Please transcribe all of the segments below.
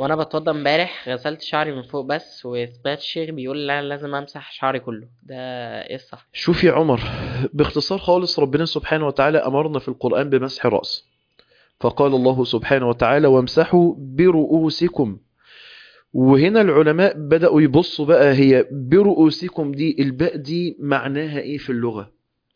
وانا بتوضى امبارح غسلت شعري من فوق بس وسمعت الشيخ بيقول لا لازم امسح شعري كله ده ايه الصح شوف يا عمر باختصار خالص ربنا سبحانه وتعالى أمرنا في القرآن بمسح الرأس فقال الله سبحانه وتعالى وامسحوا برؤوسكم وهنا العلماء بدأوا يبصوا بقى هي برؤوسكم دي الباء دي معناها ايه في اللغة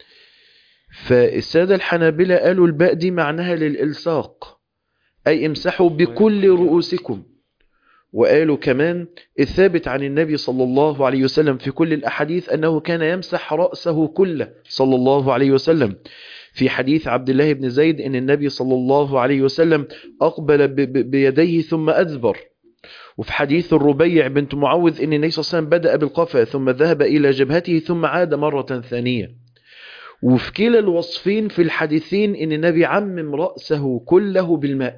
فالسادة الحنابلة قالوا الباء دي معناها للإلصاق أي امسحوا بكل رؤوسكم وقالوا كمان الثابت عن النبي صلى الله عليه وسلم في كل الأحاديث أنه كان يمسح رأسه كله صلى الله عليه وسلم في حديث عبد الله بن زيد أن النبي صلى الله عليه وسلم أقبل ب- ب- بيديه ثم أدبر وفي حديث الربيع بنت معوذ أن النبي صلى الله عليه وسلم بدأ بالقفا ثم ذهب إلى جبهته ثم عاد مرة ثانية وفي كلا الوصفين في الحديثين أن النبي عمم رأسه كله بالماء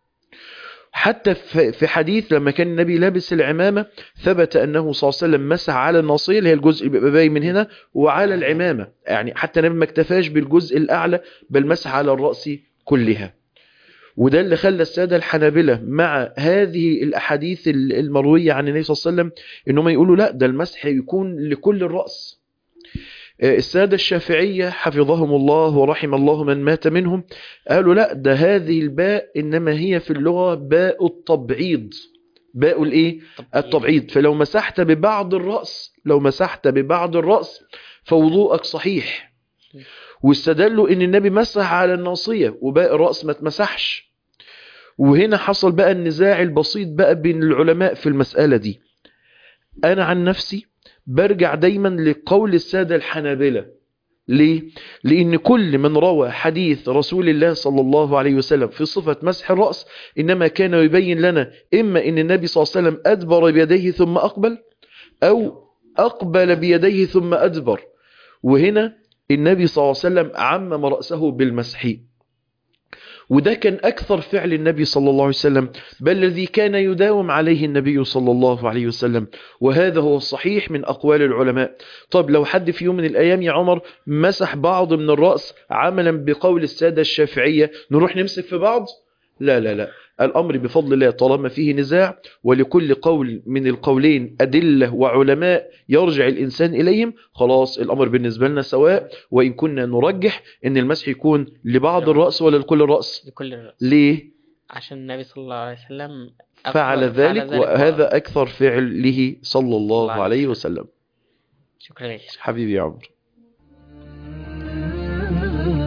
حتى في في حديث لما كان النبي لابس العمامة ثبت أنه صلى الله عليه وسلم مسح على الناصية اللي هي الجزء اللي بيبقى باين من هنا وعلى العمامة يعني حتى النبي ما اكتفاش بالجزء الأعلى بل مسح على الرأس كلها وده اللي خلى السادة الحنابلة مع هذه الأحاديث المروية عن النبي صلى الله عليه وسلم إنهم يقولوا لا ده المسح يكون لكل الرأس آه، السادة الشافعية حفظهم الله ورحم الله من مات منهم قالوا لا ده هذه الباء إنما هي في اللغة باء التبعيض باء الإيه؟ التبعيض فلو مسحت ببعض الرأس لو مسحت ببعض الرأس فوضوءك صحيح واستدلوا ان النبي مسح على الناصية وباقي الرأس ما اتمسحش وهنا حصل بقى النزاع البسيط بقى بين العلماء في المسألة دي انا عن نفسي برجع دايما لقول السادة الحنابلة ليه؟ لأن كل من روى حديث رسول الله صلى الله عليه وسلم في صفة مسح الرأس إنما كان يبين لنا إما أن النبي صلى الله عليه وسلم أدبر بيديه ثم أقبل أو أقبل بيديه ثم أدبر وهنا النبي صلى الله عليه وسلم عمم رأسه بالمسح وده كان أكثر فعل النبي صلى الله عليه وسلم بل الذي كان يداوم عليه النبي صلى الله عليه وسلم وهذا هو الصحيح من أقوال العلماء طب لو حد في يوم من الأيام يا عمر مسح بعض من الرأس عملا بقول السادة الشافعية نروح نمسك في بعض لا لا لا الأمر بفضل الله طالما فيه نزاع ولكل قول من القولين أدلة وعلماء يرجع الإنسان إليهم خلاص الأمر بالنسبة لنا سواء وإن كنا نرجح أن المسح يكون لبعض الرأس ولا لكل الرأس لكل الرأس ليه عشان النبي صلى الله عليه وسلم فعل أفضل- ذلك وهذا أكثر فعله صلى الله الله عليه عليه وسلم شكرا لك حبيبي يا عمر